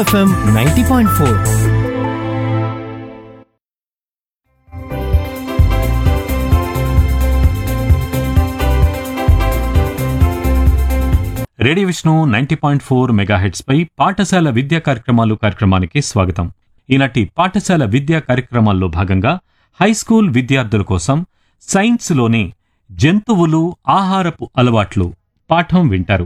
FM ninety point four radio Vishnu ninety point four megahertz పై పాఠశాల విద్యా కార్యక్రమాలు కార్యక్రమానికి స్వాగతం ఈనాటి పాఠశాల విద్యా కార్యక్రమాల్లో భాగంగా హై స్కూల్ విద్యార్థుల కోసం సైన్స్లోని జంతువులు ఆహారపు అలవాట్లు పాఠం వింటారు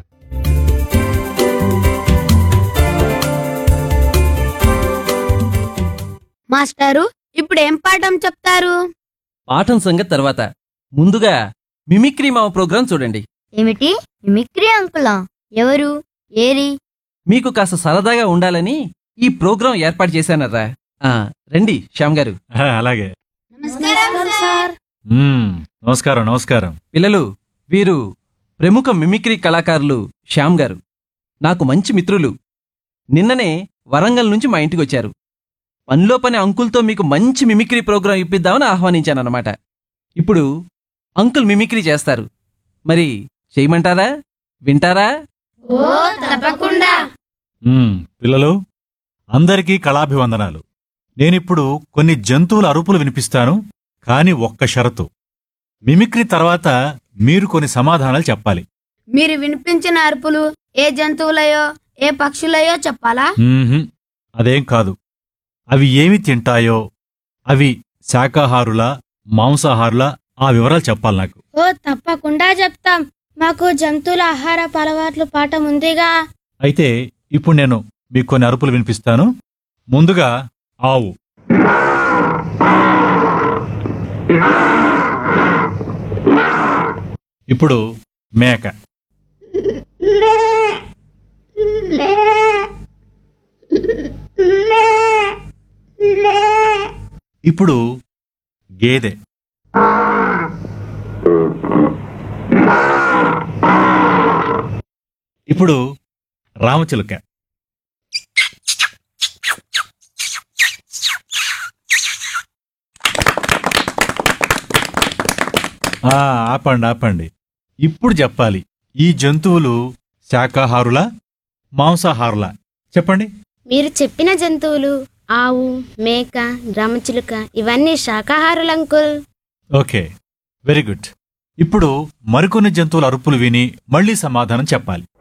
మాస్టారు ఇప్పుడు ఏం పాఠం చెప్తారు పాఠం సంగతి తర్వాత ముందుగా మిమిక్రీ మామ ప్రోగ్రాం చూడండి ఏమిటి మిమిక్రీ అంకులా ఎవరు ఏరి మీకు కాస్త సరదాగా ఉండాలని ఈ ప్రోగ్రాం ఏర్పాటు చేశానరా ఆ, రండి శ్యామ్ గారు అలాగే నమస్కారం సార్ మ్మ్, నమస్కారం నమస్కారం పిల్లలు వీరు ప్రముఖ మిమిక్రీ కళాకారులు శ్యామ్ గారు నాకు మంచి మిత్రులు నిన్ననే వరంగల్ నుంచి మా ఇంటికి వచ్చారు పనిలో పని అంకుల్తో మీకు మంచి మిమిక్రీ ప్రోగ్రాం ఇప్పిద్దామని ఆహ్వానించానన్నమాట ఇప్పుడు అంకుల్ మిమిక్రీ చేస్తారు మరి చేయమంటారా వింటారా ఓ తప్పకుండా మ్మ్, పిల్లలు అందరికీ కళాభివందనాలు నేనిప్పుడు కొన్ని జంతువుల అరుపులు వినిపిస్తాను కాని ఒక్క షరతు మిమిక్రీ తర్వాత మీరు కొన్ని సమాధానాలు చెప్పాలి మీరు వినిపించిన అరుపులు ఏ జంతువులయో ఏ పక్షులయో చెప్పాలా మ్మ్హ్, అదేం కాదు అవి ఏమి తింటాయో అవి శాకాహారుల మాంసాహారుల ఆ వివరాలు చెప్పాలి నాకు ఓ తప్పకుండా చెప్తాం మాకు జంతువుల ఆహార అలవాట్లు పాఠం ఉందిగా అయితే ఇప్పుడు నేను మీకు కొన్ని అరుపులు వినిపిస్తాను ముందుగా ఆవు ఇప్పుడు మేక ఇప్పుడు గేదె ఇప్పుడు రామచిలుక ఆ, ఆపండి ఆపండి ఇప్పుడు చెప్పాలి ఈ జంతువులు శాకాహారుల మాంసాహారుల చెప్పండి మీరు చెప్పిన జంతువులు ఆవు మేక రామచిలుక ఇవన్నీ శాకాహారులు అంకుల్ ఓకే వెరీ గుడ్ ఇప్పుడు మరికొన్ని జంతువుల అరుపులు విని మళ్ళీ సమాధానం చెప్పాలి